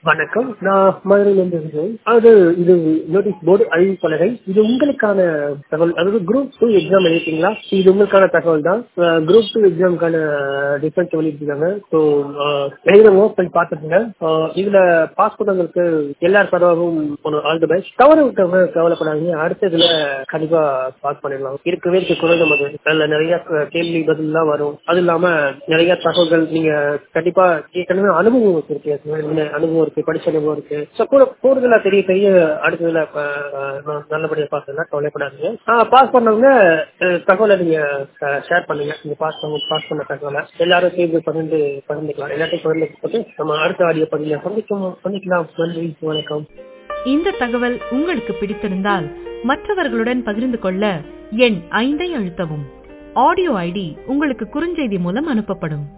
வணக்கம் நான் மதுரையிலிருந்து இருக்கேன் அது இது நோட்டீஸ் போர்டு அறிவு பலகை இது உங்களுக்கான தகவல் அதாவது குரூப் டூ எக்ஸாம் எழுதிட்டீங்களா இது உங்களுக்கான தகவல் தான் குரூப் டூ எக்ஸாமுக்கான டிஃபரன்ஸ் வெளியிட்டிருக்காங்க ஸோ எழுதுறவங்க போய் பார்த்துட்டுங்க இதுல பாஸ் பண்ணவங்களுக்கு எல்லார் சார்பாகவும் ஒரு ஆல் தி பெஸ்ட் தவறு விட்டவங்க கவலைப்படாதீங்க அடுத்த இதுல கண்டிப்பா பாஸ் பண்ணிடலாம் இருக்கவே இருக்க குறைந்த மது அதுல நிறைய கேள்வி பதிலாம் வரும் அது இல்லாம நிறைய தகவல்கள் நீங்க கண்டிப்பா ஏற்கனவே அனுபவம் இருக்கு அனுபவம் இருக்கு படிச்ச அனுபவம் இருக்கு ஸோ கூட கூடுதலா தெரிய தெரிய அடுத்ததுல நல்லபடியா பாஸ் பண்ணலாம் கவலைப்படாதீங்க பாஸ் பண்ணவங்க தகவலை நீங்க ஷேர் பண்ணுங்க நீங்க பாஸ் பண்ண பாஸ் பண்ண தகவலை எல்லாரும் சேர்ந்து பகிர்ந்து பகிர்ந்துக்கலாம் எல்லாத்தையும் பகிர்ந்து நம்ம அடுத்த ஆடியோ பதில சந்திக்கும் சந்திக்கலாம் நன்றி வணக்கம் இந்த தகவல் உங்களுக்கு பிடித்திருந்தால் மற்றவர்களுடன் பகிர்ந்து கொள்ள எண் ஐந்தை அழுத்தவும் ஆடியோ ஐடி உங்களுக்கு குறுஞ்செய்தி மூலம் அனுப்பப்படும்